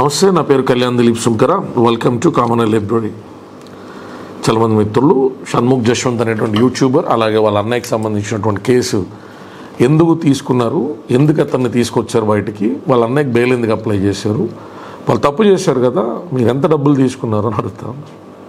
నమస్తే నా పేరు Kalyan Dileep Sunkara welcome to common library చాలా మంది మిత్రులు షణ్ముఖ్ జశ్వంత్ అనేటువంటి యూట్యూబర్ అలాగే వాళ్ళ అన్నయ్యకి సంబంధించినటువంటి కేసు ఎందుకు తీసుకున్నారు ఎందుకు అతన్ని తీసుకొచ్చారు బయటికి వాళ్ళ అన్నయ్యకి బెయిల్ ఎందుకు అప్లై చేశారు వాళ్ళు తప్పు చేశారు కదా మీరు ఎంత డబ్బులు తీసుకున్నారు అని అడుగుతాను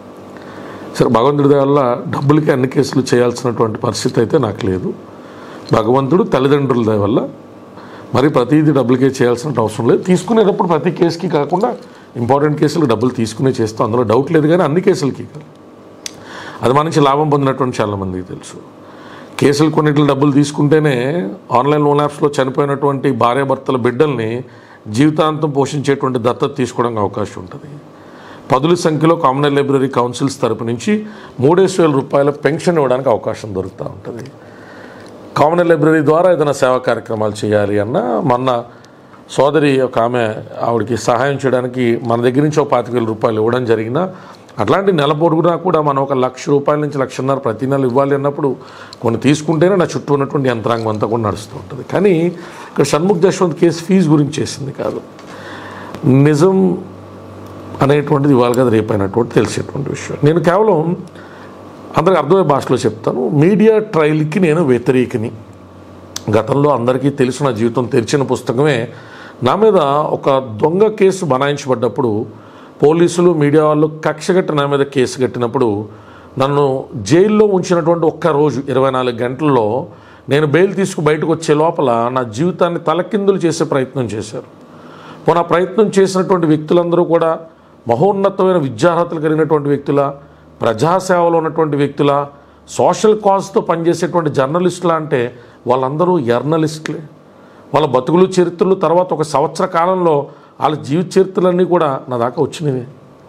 సరే భగవంతుడి దయ వల్ల డబ్బులకి అన్ని కేసులు చేయాల్సినటువంటి పరిస్థితి అయితే నాకు లేదు భగవంతుడు తల్లిదండ్రుల దయ వల్ల మరి ప్రతిదీ డబ్బులకే చేయాల్సిన అవసరం లేదు తీసుకునేటప్పుడు ప్రతి కేసుకి కాకుండా ఇంపార్టెంట్ కేసులు డబ్బులు తీసుకునే చేస్తాం అందులో డౌట్ లేదు కానీ అన్ని కేసులకి కాదు అది మంచి లాభం పొందినటువంటి చాలామందికి తెలుసు కేసులు కొన్నిట్లు డబ్బులు తీసుకుంటేనే ఆన్లైన్ లోన్ యాప్స్లో చనిపోయినటువంటి భార్యాభర్తల బిడ్డల్ని జీవితాంతం పోషించేటువంటి దత్తత తీసుకోవడానికి అవకాశం ఉంటుంది పదుల సంఖ్యలో కామన్ లైబ్రరీ కౌన్సిల్స్ తరపు నుంచి మూడేసి వేల రూపాయల పెన్షన్ ఇవ్వడానికి అవకాశం దొరుకుతూ ఉంటుంది కామన్ లైబ్రరీ ద్వారా ఏదైనా సేవా కార్యక్రమాలు చేయాలి అన్న మొన్న సోదరి ఒక ఆమె ఆవిడకి సహాయం చేయడానికి మన దగ్గర నుంచి ఒక పాతిక వేల రూపాయలు ఇవ్వడం జరిగిన అట్లాంటి నెల పొడుగునా కూడా మనం ఒక లక్ష రూపాయల నుంచి లక్షన్నర ప్రతి నెల ఇవ్వాలి అన్నప్పుడు కొన్ని తీసుకుంటేనే నా చుట్టూ ఉన్నటువంటి యంత్రాంగం అంతా కూడా నడుస్తూ ఉంటుంది కానీ ఇక్కడ షణ్ముఖ్ జశ్వంత్ కేసు ఫీజు గురించి చేసింది కాదు నిజం అనేటువంటిది ఇవాళ కదా రేపైనటువంటి తెలిసేటువంటి విషయం నేను కేవలం అందరికి అర్థమయ్యే భాషలో చెప్తాను మీడియా ట్రయల్కి నేను వ్యతిరేకిని గతంలో అందరికీ తెలుసు నా జీవితం తెరిచిన పుస్తకమే నా మీద ఒక దొంగ కేసు బనాయించబడ్డప్పుడు పోలీసులు మీడియా వాళ్ళు కక్షగట్టి నా మీద కేసు కట్టినప్పుడు నన్ను జైల్లో ఉంచినటువంటి ఒక్క రోజు ఇరవై నాలుగు గంటల్లో నేను బెయిల్ తీసుకు బయటకు వచ్చే లోపల నా జీవితాన్ని తలకిందులు చేసే ప్రయత్నం చేశారు పోనీ ఆ ప్రయత్నం చేసినటువంటి వ్యక్తులందరూ కూడా మహోన్నతమైన విద్యార్హతలు కలిగినటువంటి వ్యక్తుల ప్రజాసేవలో ఉన్నటువంటి వ్యక్తుల సోషల్ కాజ్తో పనిచేసేటువంటి జర్నలిస్టులా అంటే వాళ్ళందరూ జర్నలిస్టులే వాళ్ళ బతుకులు చరిత్రలు తర్వాత ఒక సంవత్సర కాలంలో వాళ్ళ జీవిత చరిత్రలన్నీ కూడా నా దాకా వచ్చినవి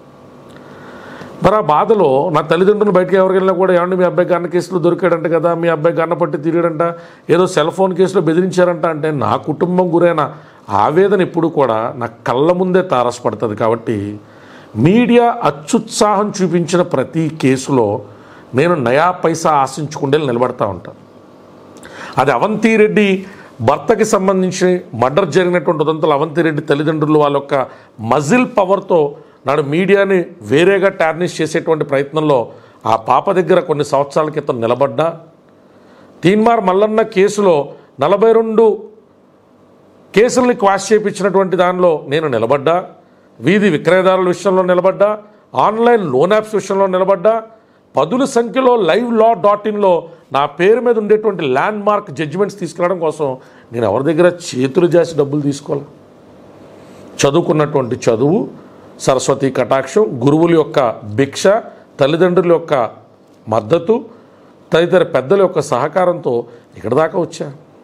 మరి ఆ బాధలో నా తల్లిదండ్రులు బయటకు ఎవరికి వెళ్ళినా కూడా ఏమండి మీ అబ్బాయి గన్న కేసులో దొరికాడంట కదా మీ అబ్బాయి గన్న పట్టి తిరిగాడంట ఏదో సెల్ ఫోన్ కేసులో బెదిరించారంట అంటే నా కుటుంబం గురైన ఆవేదన ఎప్పుడు కూడా నా కళ్ళ ముందే తారసపడుతుంది కాబట్టి మీడియా అత్యుత్సాహం చూపించిన ప్రతి కేసులో నేను నయా పైసా ఆశించుకుంటే నిలబడతా ఉంటాను అది అవంతిరెడ్డి భర్తకి సంబంధించి మర్డర్ జరిగినటువంటి ఉదంతలు అవంతిరెడ్డి తల్లిదండ్రులు వాళ్ళ యొక్క మజిల్ పవర్తో నాడు మీడియాని వేరేగా టార్నిష్ చేసేటువంటి ప్రయత్నంలో ఆ పాప దగ్గర కొన్ని సంవత్సరాల క్రితం నిలబడ్డా తీన్మార్ మల్లన్న కేసులో నలభై రెండు కేసుల్ని క్వాష్ చేయించినటువంటి దానిలో నేను నిలబడ్డా వీధి విక్రయదారుల విషయంలో నిలబడ్డా ఆన్లైన్ లోన్ యాప్స్ విషయంలో నిలబడ్డా పదుల సంఖ్యలో లైవ్ లా డాట్ ఇన్లో నా పేరు మీద ఉండేటువంటి ల్యాండ్ మార్క్ జడ్జిమెంట్స్ తీసుకురావడం కోసం నేను ఎవరి దగ్గర చేతులు చేసి డబ్బులు తీసుకోవాలి చదువుకున్నటువంటి చదువు సరస్వతి కటాక్షం గురువుల యొక్క భిక్ష తల్లిదండ్రుల యొక్క మద్దతు తదితర పెద్దల యొక్క సహకారంతో ఇక్కడ దాకా వచ్చా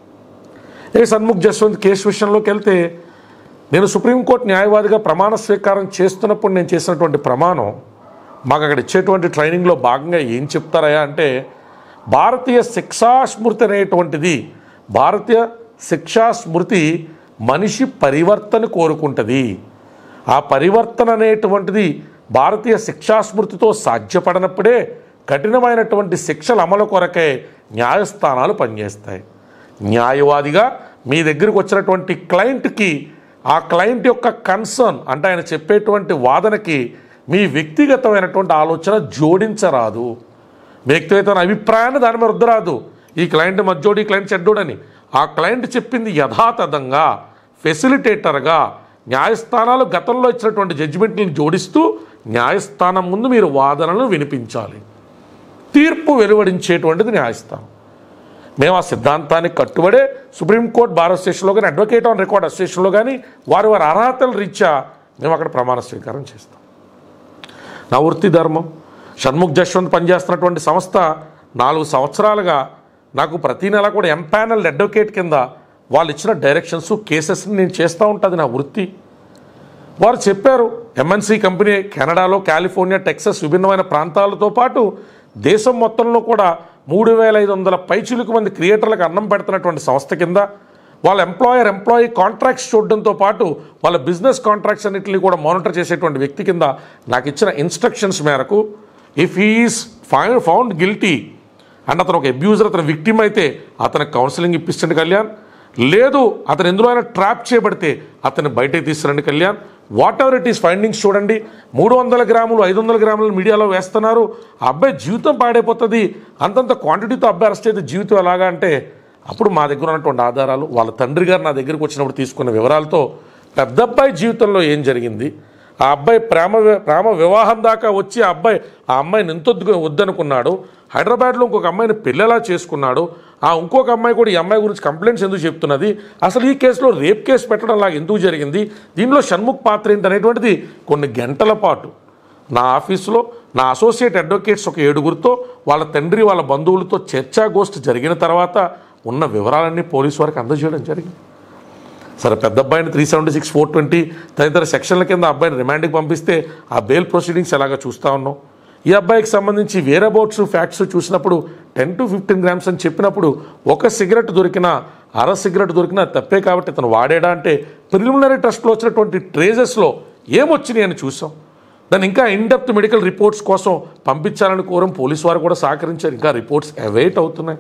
ఏ సన్ముఖ్ జస్వంత్ కేసు విషయంలోకి వెళ్తే నేను సుప్రీంకోర్టు న్యాయవాదిగా ప్రమాణ స్వీకారం చేస్తున్నప్పుడు నేను చేసినటువంటి ప్రమాణం మాకు అక్కడ ఇచ్చేటువంటి ట్రైనింగ్లో భాగంగా ఏం చెప్తారయా అంటే భారతీయ శిక్షా స్మృతి అనేటువంటిది భారతీయ శిక్షా స్మృతి మనిషి పరివర్తన కోరుకుంటుంది ఆ పరివర్తన అనేటువంటిది భారతీయ శిక్షా స్మృతితో సాధ్యపడనప్పుడే కఠినమైనటువంటి శిక్షల అమలు కొరకే న్యాయస్థానాలు పనిచేస్తాయి న్యాయవాదిగా మీ దగ్గరికి వచ్చినటువంటి క్లయింట్కి ఆ క్లయింట్ యొక్క కన్సర్న్ అంటే ఆయన చెప్పేటువంటి వాదనకి మీ వ్యక్తిగతమైనటువంటి ఆలోచన జోడించరాదు వ్యక్తిగతమైన అభిప్రాయాన్ని దాని మీద రుద్దరాదు ఈ క్లయింట్ మధ్యోడు ఈ క్లయింట్ చెడ్డోడని ఆ క్లయింట్ చెప్పింది యథాతథంగా ఫెసిలిటేటర్గా న్యాయస్థానాలు గతంలో ఇచ్చినటువంటి జడ్జిమెంట్లను జోడిస్తూ న్యాయస్థానం ముందు మీరు వాదనలను వినిపించాలి తీర్పు వెలువడించేటువంటిది న్యాయస్థానం మేము ఆ సిద్ధాంతానికి కట్టుబడే సుప్రీంకోర్టు భారత స్టేషన్లో కానీ అడ్వకేట్ ఆన్ రికార్డ్ అసోసియేషన్లో కానీ వారి వారి అర్హతల రీత్యా మేము అక్కడ ప్రమాణ స్వీకారం చేస్తాం నా వృత్తి ధర్మం షణ్ముఖ్ జశ్వంత్ పనిచేస్తున్నటువంటి సంస్థ నాలుగు సంవత్సరాలుగా నాకు ప్రతి నెల కూడా ఎంపానల్ అడ్వకేట్ కింద వాళ్ళు ఇచ్చిన డైరెక్షన్స్ కేసెస్ని నేను చేస్తూ ఉంటుంది నా వృత్తి వారు చెప్పారు ఎంఎన్సీ కంపెనీ కెనడాలో కాలిఫోర్నియా టెక్సస్ విభిన్నమైన ప్రాంతాలతో పాటు దేశం మొత్తంలో కూడా మూడు వేల ఐదు వందల పైచులకు మంది క్రియేటర్లకు అన్నం పెడుతున్నటువంటి సంస్థ కింద వాళ్ళ ఎంప్లాయర్ ఎంప్లాయీ కాంట్రాక్ట్స్ చూడడంతో పాటు వాళ్ళ బిజినెస్ కాంట్రాక్ట్స్ అన్నింటినీ కూడా మానిటర్ చేసేటువంటి వ్యక్తి కింద నాకు ఇచ్చిన ఇన్స్ట్రక్షన్స్ మేరకు if he's fine found guilty and అతను ఒక అబ్యూజర్ అతను విక్టిమ్ అయితే అతనికి కౌన్సిలింగ్ ఇప్పించండి కళ్యాణ్ లేదు అతను ఎందులో అయినా ట్రాప్ చేయబడితే అతన్ని బయటకు తీసుకురండి Kalyan whatever it is findings చూడండి మూడు వందల గ్రాములు ఐదు వందల గ్రాములు మీడియాలో వేస్తున్నారు ఆ అబ్బాయి జీవితం పాడైపోతుంది అంతంత క్వాంటిటీతో అబ్బాయి అరెస్ట్ అయితే జీవితం ఎలాగా అంటే అప్పుడు మా దగ్గర ఉన్నటువంటి ఆధారాలు వాళ్ళ తండ్రి గారు నా దగ్గరికి వచ్చినప్పుడు తీసుకున్న వివరాలతో పెద్ద అబ్బాయి జీవితంలో ఏం జరిగింది ఆ అబ్బాయి ప్రేమ వి- ప్రేమ వివాహం దాకా వచ్చి ఆ అబ్బాయి ఆ అమ్మాయిని ఎంత వద్దు- వద్దనుకున్నాడు హైదరాబాద్లో ఇంకొక అమ్మాయిని పెళ్ళెలా చేసుకున్నాడు ఆ ఇంకొక అమ్మాయి కూడా ఈ అమ్మాయి గురించి కంప్లైంట్స్ ఎందుకు చెప్తున్నది అసలు ఈ కేసులో రేప్ కేసు పెట్టడం లాగా ఎందుకు జరిగింది దీనిలో షణ్ముఖ్ పాత్ర ఏంటి అనేటువంటిది కొన్ని గంటల పాటు నా ఆఫీసులో నా అసోసియేట్ అడ్వకేట్స్ ఒక ఏడుగురితో వాళ్ళ తండ్రి వాళ్ళ బంధువులతో చర్చాగోష్ఠి జరిగిన తర్వాత ఉన్న వివరాలన్నీ పోలీసు వారికి అందజేయడం జరిగింది సరే పెద్ద అబ్బాయిని three seventy six four twenty తదితర సెక్షన్ల కింద ఆ అబ్బాయిని రిమాండ్కి పంపిస్తే ఆ బెయిల్ ప్రొసీడింగ్స్ ఎలాగ చూస్తూ ఉన్నాం ఈ అబ్బాయికి సంబంధించి వేరే అబౌట్స్ ఫ్యాక్ట్స్ చూసినప్పుడు టెన్ టు ఫిఫ్టీన్ గ్రామ్స్ అని చెప్పినప్పుడు ఒక సిగరెట్ దొరికినా అర సిగరెట్ దొరికినా తప్పే కాబట్టి ఇతను వాడేడా అంటే ప్రిలిమినరీ టెస్ట్లో వచ్చినటువంటి ట్రేజెస్లో ఏమొచ్చినాయి అని చూసాం దాన్ని ఇంకా ఇన్డెప్త్ మెడికల్ రిపోర్ట్స్ కోసం పంపించాలని కోరం పోలీసు వారు కూడా సహకరించారు ఇంకా రిపోర్ట్స్ అవైట్ అవుతున్నాయి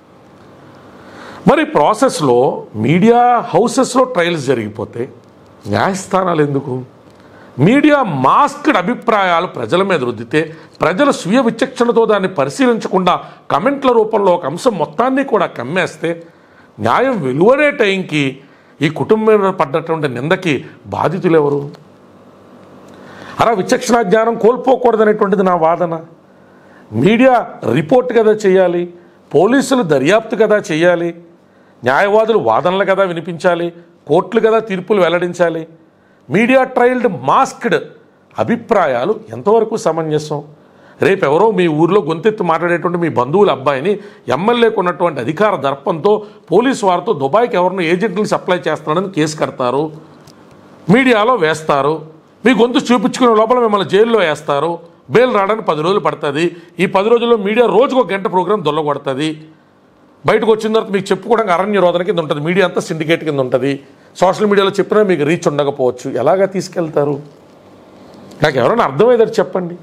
మరి ప్రాసెస్లో మీడియా హౌసెస్లో ట్రయల్స్ జరిగిపోతే న్యాయస్థానాలు ఎందుకు మీడియా మాస్క్డ్ అభిప్రాయాలు ప్రజల మీద రుద్దితే ప్రజల స్వీయ విచక్షణతో దాన్ని పరిశీలించకుండా కమెంట్ల రూపంలో ఒక అంశం మొత్తాన్ని కూడా కమ్మేస్తే న్యాయం వెలువడే టైంకి ఈ కుటుంబం మీద పడ్డటువంటి నిందకి బాధితులు ఎవరు అలా విచక్షణ జ్ఞానం కోల్పోకూడదనేటువంటిది నా వాదన మీడియా రిపోర్ట్ కదా చేయాలి పోలీసులు దర్యాప్తు కదా చేయాలి న్యాయవాదులు వాదనలు కదా వినిపించాలి కోర్టులు కదా తీర్పులు వెల్లడించాలి మీడియా ట్రయల్డ్ మాస్క్డ్ అభిప్రాయాలు ఎంతవరకు సమంజసం రేపు ఎవరో మీ ఊర్లో గొంతెత్తి మాట్లాడేటువంటి మీ బంధువుల అబ్బాయిని ఎమ్మెల్యేకు ఉన్నటువంటి అధికార దర్పంతో పోలీసు వారితో దుబాయ్కి ఎవరినో ఏజెంట్లను సప్లై చేస్తున్నాడని కేసు కడతారు మీడియాలో వేస్తారు మీ గొంతు చూపించుకునే లోపల మిమ్మల్ని జైల్లో వేస్తారు బెయిల్ రావడానికి పది రోజులు పడుతుంది ఈ పది రోజుల్లో మీడియా రోజుకు ఒక గంట ప్రోగ్రాం దొల్లగొడుతుంది బయటకు వచ్చిన తర్వాత మీకు చెప్పుకోవడానికి అరణ్య రోదన కింద ఉంటుంది మీడియా అంతా సిండికేట్ కింద ఉంటుంది సోషల్ మీడియాలో చెప్పినా మీకు రీచ్ ఉండకపోవచ్చు ఎలాగా తీసుకెళ్తారు నాకు ఎవరైనా అర్థమయ్యేది చెప్పండి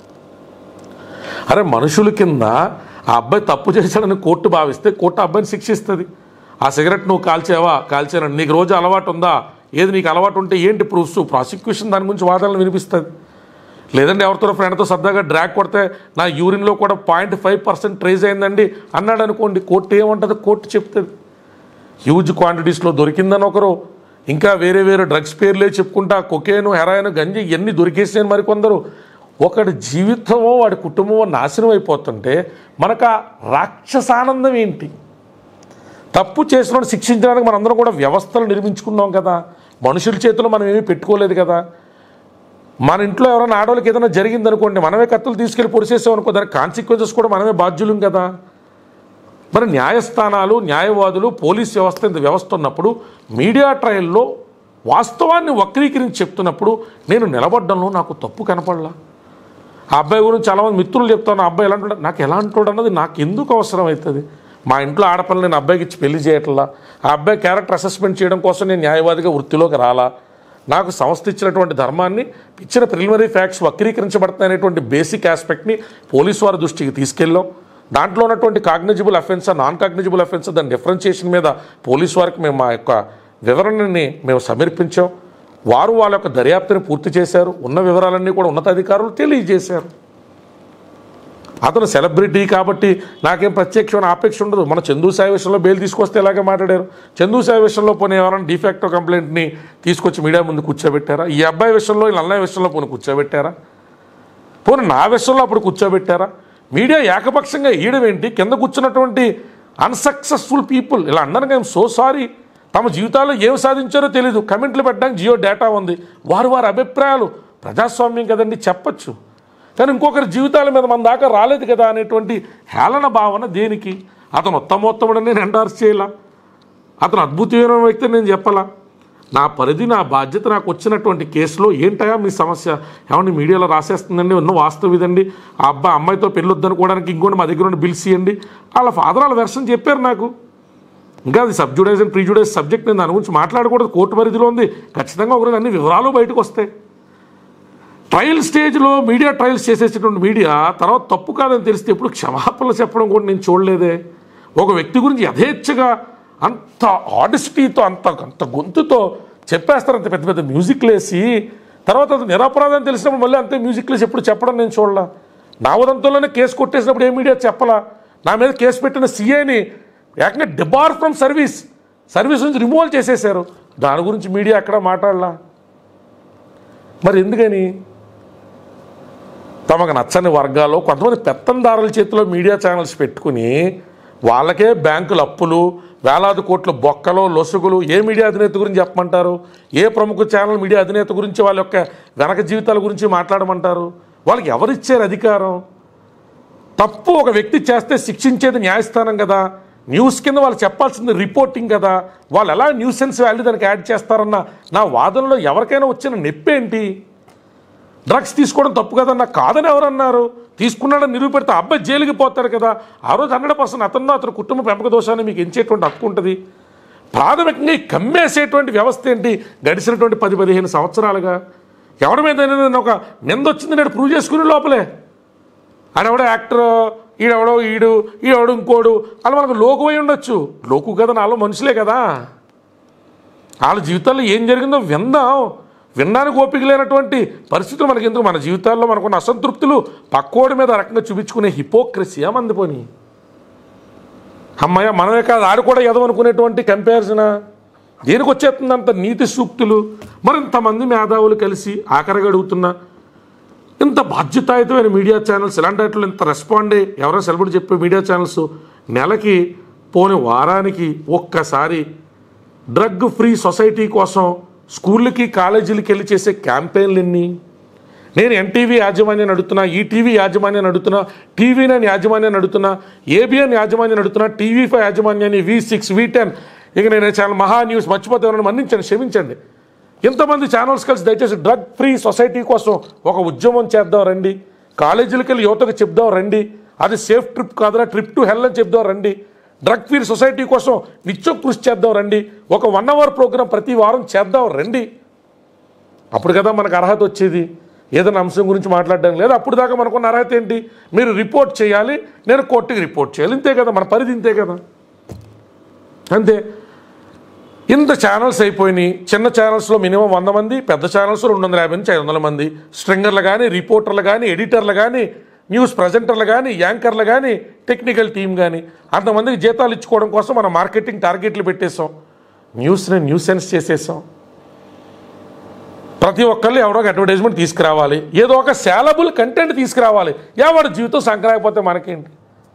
అరే మనుషుల కింద ఆ అబ్బాయి తప్పు చేశాడని కోర్టు భావిస్తే కోర్టు ఆ అబ్బాయిని శిక్షిస్తుంది ఆ సిగరెట్ నువ్వు కాల్చావా కాల్చానని నీకు రోజు అలవాటు ఉందా ఏది నీకు అలవాటు ఉంటే ఏంటి ప్రూఫ్స్ ప్రాసిక్యూషన్ దాని గురించి వాదనలు వినిపిస్తుంది లేదంటే ఎవరితో ఫ్రెండ్తో సరదాగా డ్రాగ్ కొడితే నా యూరిన్లో కూడా పాయింట్ ఫైవ్ పర్సెంట్ ట్రేజ్ అయిందండి అన్నాడు అనుకోండి కోర్టు ఏమంటుంది కోర్టు చెప్తుంది హ్యూజ్ క్వాంటిటీస్లో దొరికిందని ఒకరు ఇంకా వేరే వేరే డ్రగ్స్ పేర్లే చెప్పుకుంటా కొకేను హెరాయిన్ గంజి ఇవన్నీ దొరికేసాయని మరికొందరు ఒకడి జీవితమో వాడి కుటుంబమో నాశనం అయిపోతుంటే మనకు ఆ రాక్షసానందం ఏంటి తప్పు చేసిన శిక్షించడానికి మనందరం కూడా వ్యవస్థలు నిర్మించుకున్నాం కదా మనుషుల చేతిలో మనం ఏమీ పెట్టుకోలేదు కదా మన ఇంట్లో ఎవరైనా ఆడవాళ్ళకి ఏదైనా జరిగిందనుకోండి మనమే కత్తులు తీసుకెళ్ళి పొడిచేసాం అనుకో దానికి కాన్సిక్వెన్సెస్ కూడా మనమే బాధ్యులం కదా మరి న్యాయస్థానాలు న్యాయవాదులు పోలీస్ వ్యవస్థ ఇంత వ్యవస్థ ఉన్నప్పుడు మీడియా ట్రయల్లో వాస్తవాన్ని వక్రీకరించి చెప్తున్నప్పుడు నేను నిలబడ్డంలో నాకు తప్పు కనపడలా ఆ అబ్బాయి గురించి చాలామంది మిత్రులు చెప్తాను ఆ అబ్బాయి ఎలా అంటాడు నాకు ఎలా అంటాడు అన్నది నాకు ఎందుకు అవసరం అవుతుంది మా ఇంట్లో ఆడపిల్ల నేను అబ్బాయికి ఇచ్చి పెళ్లి చేయట్లా ఆ అబ్బాయి క్యారెక్టర్ అసెస్మెంట్ చేయడం కోసం నేను న్యాయవాదిగా వృత్తిలోకి రాలా నాకు సంస్థ ఇచ్చినటువంటి ధర్మాన్ని ఇచ్చిన ప్రిలిమినరీ ఫ్యాక్ట్స్ వక్రీకరించబడతాయనేటువంటి బేసిక్ ఆస్పెక్ట్ని పోలీసు వారి దృష్టికి తీసుకెళ్ళాం దాంట్లో ఉన్నటువంటి cognizable offence non cognizable offence దాని డిఫరెన్షియేషన్ మీద పోలీసు వారికి మేము మా యొక్క వివరణని మేము సమర్పించాం వారు వాళ్ళ యొక్క దర్యాప్తుని పూర్తి చేశారు ఉన్న వివరాలన్నీ కూడా ఉన్నతాధికారులు తెలియజేశారు అతను సెలబ్రిటీ కాబట్టి నాకేం ప్రత్యక్షమైన ఆపేక్ష ఉండదు మన చందు సాయి విషయంలో బెయిల్ తీసుకొస్తే ఇలాగే మాట్లాడారు చందు సాయి విషయంలో పోనీ ఎవరైనా డిఫాక్టో కంప్లైంట్ని తీసుకొచ్చి మీడియా ముందు కూర్చోబెట్టారా ఈ అబ్బాయి విషయంలో ఈ అన్నయ్య విషయంలో పోనీ కూర్చోబెట్టారా పోనీ నా విషయంలో అప్పుడు కూర్చోబెట్టారా మీడియా ఏకపక్షంగా ఈయడం ఏంటి కింద కూర్చున్నటువంటి అన్సక్సెస్ఫుల్ పీపుల్ ఇలా అన్నారు ఐఎమ్ సో సారీ తమ జీవితాల్లో ఏం సాధించారో తెలియదు కమెంట్లు పెట్టడానికి జియో డేటా ఉంది వారు వారి అభిప్రాయాలు ప్రజాస్వామ్యం కదండి చెప్పచ్చు కానీ ఇంకొకరి జీవితాల మీద మన దాకా రాలేదు కదా అనేటువంటి హేళన భావన దేనికి అతను ఉత్తమోత్తముడని నేను ఎండార్స్ చేయాల అతను అద్భుతమైన వ్యక్తి అని నేను చెప్పాలా నా పరిధి నా బాధ్యత నాకు వచ్చినటువంటి కేసులో ఏంటయా మీ సమస్య ఏమన్నా మీడియాలో రాసేస్తుందండి ఉన్న వాస్తవం ఇదండి ఆ అబ్బాయి అమ్మాయితో పెళ్ళి వద్దనుకోవడానికి ఇంకోటి మా దగ్గర ఉన్న బిల్స్ ఇవ్వండి వాళ్ళ ఫాదర్ వాళ్ళ వెర్షన్ చెప్పారు నాకు ఇంకా అది సబ్జుడైజ్ అండ్ ప్రీజుడైజ్ సబ్జెక్ట్ నేను దాని గురించి మాట్లాడకూడదు కోర్టు పరిధిలో ఉంది ఖచ్చితంగా ఒకరోజు అన్ని వివరాలు బయటకు వస్తాయి ట్రయల్ స్టేజ్లో మీడియా ట్రయల్స్ చేసేటటువంటి మీడియా తర్వాత తప్పు కాదని తెలిస్తే ఎప్పుడు క్షమాపణలు చెప్పడం కూడా నేను చూడలేదే ఒక వ్యక్తి గురించి యథేచ్ఛగా అంత ఆడిస్టీతో అంత అంత గొంతుతో చెప్పేస్తారు అంత పెద్ద పెద్ద మ్యూజిక్లు వేసి తర్వాత అది నిరపరాధం తెలిసినప్పుడు మళ్ళీ అంతే మ్యూజిక్లు వేసి ఎప్పుడు చెప్పడం నేను చూడలా నా ఉదంతంలోనే కేసు కొట్టేసినప్పుడు ఏ మీడియా చెప్పలా నా మీద కేసు పెట్టిన సీఏని ఏకంగా డిబార్ ఫ్రమ్ సర్వీస్ సర్వీస్ నుంచి రిమూవల్ చేసేశారు దాని గురించి మీడియా ఎక్కడ మాట్లాడలా మరి ఎందుకని తమకు నచ్చని వర్గాల్లో కొంతమంది పెత్తందారుల చేతిలో మీడియా ఛానల్స్ పెట్టుకుని వాళ్ళకే బ్యాంకుల అప్పులు వేలాది కోట్ల బొక్కలు లొసుగులు ఏ మీడియా అధినేత గురించి చెప్పమంటారు ఏ ప్రముఖ ఛానల్ మీడియా అధినేత గురించి వాళ్ళ యొక్క వెనక జీవితాల గురించి మాట్లాడమంటారు వాళ్ళకి ఎవరిచ్చారు అధికారం తప్పు ఒక వ్యక్తి చేస్తే శిక్షించేది న్యాయస్థానం కదా న్యూస్ కింద వాళ్ళు చెప్పాల్సింది రిపోర్టింగ్ కదా వాళ్ళు ఎలా న్యూస్ సెన్స్ వాల్యూ దానికి యాడ్ చేస్తారన్న నా వాదనలో ఎవరికైనా వచ్చిన నొప్పేంటి డ్రగ్స్ తీసుకోవడం తప్పు కదన్నా కాదని ఎవరన్నారు తీసుకున్నాడని నిరూపెడితే ఆ అబ్బాయి జైలుకి పోతాడు కదా ఆ రోజు హండ్రెడ్ పర్సెంట్ అతను అతని కుటుంబ పెంపక దోషాన్ని మీకు ఎంచేటువంటి హక్కు ఉంటుంది ప్రాథమికంగా ఈ కమ్మేసేటువంటి వ్యవస్థ ఏంటి గడిచినటువంటి పది పదిహేను సంవత్సరాలుగా ఎవరి మీద ఏదైనా ఒక నింద వచ్చింది నేను ప్రూవ్ చేసుకునే లోపలే ఆడెవడో యాక్టర్ ఈడెవడో ఈడు ఈడెవడు ఇంకోడు అలా మనకు లోకు అయి ఉండొచ్చు లోకు కదా నాలో మనుషులే కదా వాళ్ళ జీవితాల్లో ఏం జరిగిందో విందాం వినడానికి ఓపిక లేనటువంటి పరిస్థితులు మనకి ఎందుకు మన జీవితాల్లో మనకున్న అసంతృప్తులు పక్కోడి మీద ఆ రకంగా చూపించుకునే హిపోక్రసీ మంది పోని అమ్మాయ మనమే కాదు ఆడు కూడా ఎదవనుకునేటువంటి కంపారిజనా దేనికి వచ్చేస్తుంది అంత నీతి సూక్తులు మరి ఇంతమంది మేధావులు కలిసి ఆఖరిగా అడుగుతున్నా ఇంత బాధ్యతాయుతమైన మీడియా ఛానల్స్ ఇలాంటి వాటిలో ఇంత రెస్పాండ్ అయ్యి ఎవరో సెలబ్రిటీ చెప్పే మీడియా ఛానల్స్ నెలకి పోని వారానికి ఒక్కసారి డ్రగ్ ఫ్రీ సొసైటీ కోసం స్కూళ్ళకి కాలేజీలకి వెళ్ళి చేసే క్యాంపెయిన్లు ఎన్ని నేను ఎన్టీవీ యాజమాన్యాన్ని అడుగుతున్నా ఈటీవీ యాజమాన్యాన్ని అడుగుతున్నా టీవీ నైన్ యాజమాన్యాన్ని అడుగుతున్నా ఏబిఎన్ యాజమాన్యాన్ని అడుగుతున్నా టీవీ ఫైవ్ యాజమాన్యాన్ని వి సిక్స్ వి టెన్ ఇక నేను ఛానల్ మహా న్యూస్ మర్చిపోతానని మన్నించండి క్షమించండి ఇంతమంది ఛానల్స్ కలిసి దయచేసి డ్రగ్ ఫ్రీ సొసైటీ కోసం ఒక ఉద్యమం చేద్దాం రండి కాలేజీలకు వెళ్ళి యువతకు చెప్దాం రండి అది సేఫ్ ట్రిప్ కాదురా ట్రిప్ టు హెల్ అని చెప్దాం రండి డ్రగ్ ఫ్రీ సొసైటీ కోసం నిత్యం కృషి చేద్దాం రండి ఒక వన్ అవర్ ప్రోగ్రాం ప్రతి వారం చేద్దాం రండి అప్పుడు కదా మనకు అర్హత వచ్చేది ఏదైనా అంశం గురించి మాట్లాడడం లేదు అప్పుడు దాకా మనకున్న అర్హత ఏంటి మీరు రిపోర్ట్ చేయాలి నేను కోర్టుకి రిపోర్ట్ చేయాలి ఇంతే కదా మన పరిధి ఇంతే కదా అంతే ఇంత ఛానల్స్ అయిపోయినాయి చిన్న ఛానల్స్లో మినిమం వంద మంది పెద్ద ఛానల్స్ రెండు వందల యాభై నుంచి ఐదు వందల మంది స్ట్రింగర్లు కానీ రిపోర్టర్లు కానీ ఎడిటర్లు కానీ న్యూస్ ప్రజెంటర్లు కానీ యాంకర్లు కానీ టెక్నికల్ టీం కానీ అంతమందికి జీతాలు ఇచ్చుకోవడం కోసం మనం మార్కెటింగ్ టార్గెట్లు పెట్టేసాం న్యూస్ని న్యూసెన్స్ చేసేసాం ప్రతి ఒక్కళ్ళు ఎవరో ఒక అడ్వర్టైజ్మెంట్ తీసుకురావాలి ఏదో ఒక శాలబుల్ కంటెంట్ తీసుకురావాలి ఎవరి జీవితం సంకరాకపోతే మనకేంటి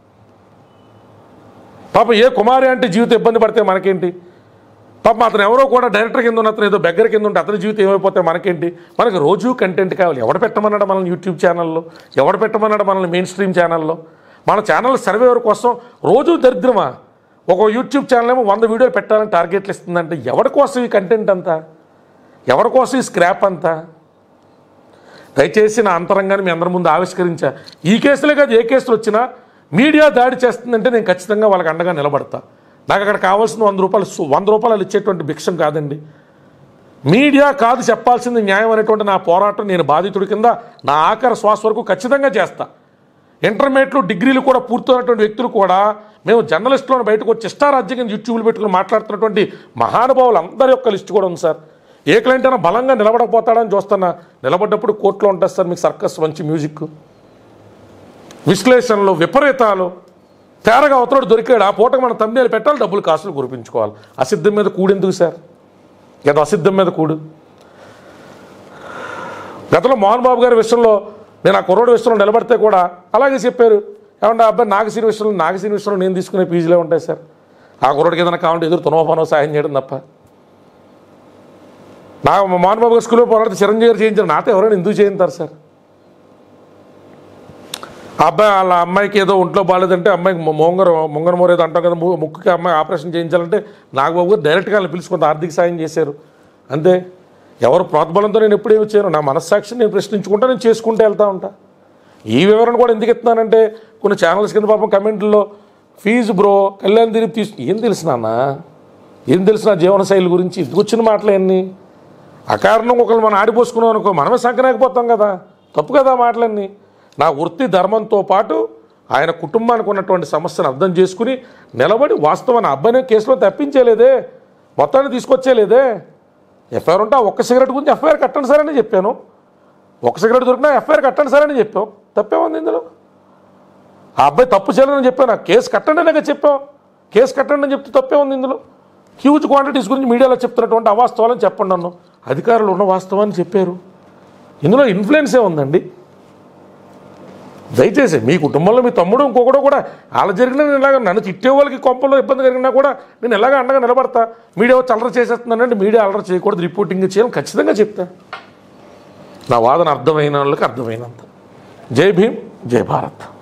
పాప ఏ కుమారి అంటే జీవితం ఇబ్బంది పడితే మనకేంటి పాపం అతను ఎవరో కూడా డైరెక్టర్ కింద ఉన్న అతను ఏదో బెగ్గర కింద ఉంటే అతని జీవితం ఏమైపోతే మనకేంటి మనకు రోజు కంటెంట్ కావాలి ఎవడు పెట్టమన్నాడు మనల్ని యూట్యూబ్ ఛానల్లో ఎవడు పెట్టమన్నాడు మనల్ని మెయిన్ స్ట్రీమ్ ఛానల్లో మన ఛానల్ సర్వేవర్ కోసం రోజు దరిద్రమా ఒక యూట్యూబ్ ఛానల్ ఏమో వంద వీడియోలు పెట్టాలని టార్గెట్లు ఇస్తుందంటే ఎవరి కోసం ఈ కంటెంట్ అంతా ఎవరి కోసం ఈ స్క్రాప్ అంతా దయచేసి నా అంతరంగాన్ని మీ అందరి ముందు ఆవిష్కరించా ఈ కేసులే కాదు ఏ కేసులు వచ్చినా మీడియా దాడి చేస్తుందంటే నేను ఖచ్చితంగా వాళ్ళకి అండగా నిలబడతా నాకు అక్కడ కావాల్సిన వంద రూపాయలు సు- వంద రూపాయలు ఇచ్చేటువంటి భిక్షం కాదండి మీడియా కాదు చెప్పాల్సింది న్యాయం అనేటువంటి నా పోరాటం నేను బాధితుడి కింద నా ఆఖరి శ్వాస వరకు ఖచ్చితంగా చేస్తా ఇంటర్మీడియట్లు డిగ్రీలు కూడా పూర్తయినటువంటి వ్యక్తులు కూడా మేము జర్నలిస్టులను బయటకు వచ్చి ఇష్టారాజ్యంగా యూట్యూబ్లు పెట్టుకుని మాట్లాడుతున్నటువంటి మహానుభావులు అందరి యొక్క లిస్టు కూడా ఉంది సార్ ఏ క్లయింట్ అయినా బలంగా నిలబడకపోతాడని చూస్తున్నా నిలబడ్డప్పుడు కోర్టులో ఉంటుంది సార్ మీకు సర్కస్ మంచి మ్యూజిక్ విశ్లేషణలు విపరీతాలు తేరగా అవతలడు దొరికాడు ఆ పూటకు మనం తమ్మినేలు పెట్టాలి డబ్బులు కాసులు కురిపించుకోవాలి అసిద్ధం మీద కూడెందుకు సార్ ఏదో అసిద్ధం మీద కూడు గతంలో మోహన్ బాబు గారి విషయంలో నేను ఆ కుర్రోడి విషయంలో నిలబడితే కూడా అలాగే చెప్పారు ఏమంటే అబ్బాయి నాగసీని విషయంలో నాగసీని విషయంలో నేను తీసుకునే పీజీలే ఉంటాయి సార్ ఆ కుర్రోడికి ఏదైనా కావాలంటే ఎదురు తునోపనో సాయం చేయడం తప్ప నా మోహన్ బాబు గారు స్కూల్లో పోరాడితే చిరంజీవి గారు చేయించారు నాతో ఎవరైనా ఎందుకు చేయించారు సార్ ఆ అబ్బాయి వాళ్ళ అమ్మాయికి ఏదో ఒంట్లో బాగాలేదంటే అమ్మాయికి మొ- మొంగర మొంగర మోరేదో అంటాం కదా ము- ముక్కుకి అమ్మాయి ఆపరేషన్ చేయించాలంటే నాగబాబు గారు డైరెక్ట్గా వాళ్ళని పిలిచి కొంత ఆర్థిక సాయం చేశారు అంతే ఎవరు ప్రోత్బలంతో నేను ఎప్పుడేమి వచ్చాను నా మనస్సాక్షిని నేను ప్రశ్నించుకుంటా నేను చేసుకుంటూ వెళ్తా ఉంటా ఈ వివరణ కూడా ఎందుకు ఇస్తున్నానంటే కొన్ని ఛానల్స్ కింద పాపం కమెంట్లో ఫీజు బ్రో కళ్యాణ్ తిరిగి తీసు ఏం తెలుసు నాన్న ఏం తెలుసు నా జీవన శైలి గురించి ఇందుకు వచ్చిన మాటలు ఎన్ని అకారణం ఒకళ్ళు మనం ఆడిపోసుకున్నాం అనుకో మనమే సంకరాకపోతాం కదా తప్పు కదా ఆ మాటలన్నీ నా వృత్తి ధర్మంతో పాటు ఆయన కుటుంబానికి ఉన్నటువంటి సమస్యను అర్థం చేసుకుని నిలబడి వాస్తవాన్ని అబ్బాయిని కేసులో తప్పించేలేదే మొత్తాన్ని తీసుకొచ్చేలేదే ఎఫ్ఐఆర్ ఉంటే ఆ ఒక్క సిగరెట్ గురించి ఎఫ్ఐఆర్ కట్టండి సార్ అని చెప్పాను ఒక సిగరెట్ దొరికినా ఎఫ్ఐఆర్ కట్టండి సార్ అని చెప్పాం తప్పేముంది ఇందులో ఆ అబ్బాయి తప్పు చేయాలని చెప్పాను ఆ కేసు కట్టండి అనేగా చెప్పాం కేసు కట్టండి అని చెప్తే తప్పే ఉంది ఇందులో హ్యూజ్ క్వాంటిటీస్ గురించి మీడియాలో చెప్తున్నటువంటి అవాస్తవాలని చెప్పండి నన్ను అధికారులు ఉన్న వాస్తవాన్ని చెప్పారు ఇందులో ఇన్ఫ్లుయెన్సే ఉందండి దయచేసి మీ కుటుంబంలో మీ తమ్ముడు ఇంకొకడు కూడా అలా జరిగినా నేను ఇలాగ నన్ను తిట్టే వాళ్ళకి కొంపలో ఇబ్బంది కలిగినా కూడా నేను ఎలాగ అండగా నిలబడతా మీడియా వచ్చి అలర చేసేస్తున్నానంటే మీడియా అలర చేయకూడదు రిపోర్టింగ్ చేయాలని ఖచ్చితంగా చెప్తా నా వాదన అర్థమైన వాళ్ళకి అర్థమైనంత జై భీమ్ జై భారత్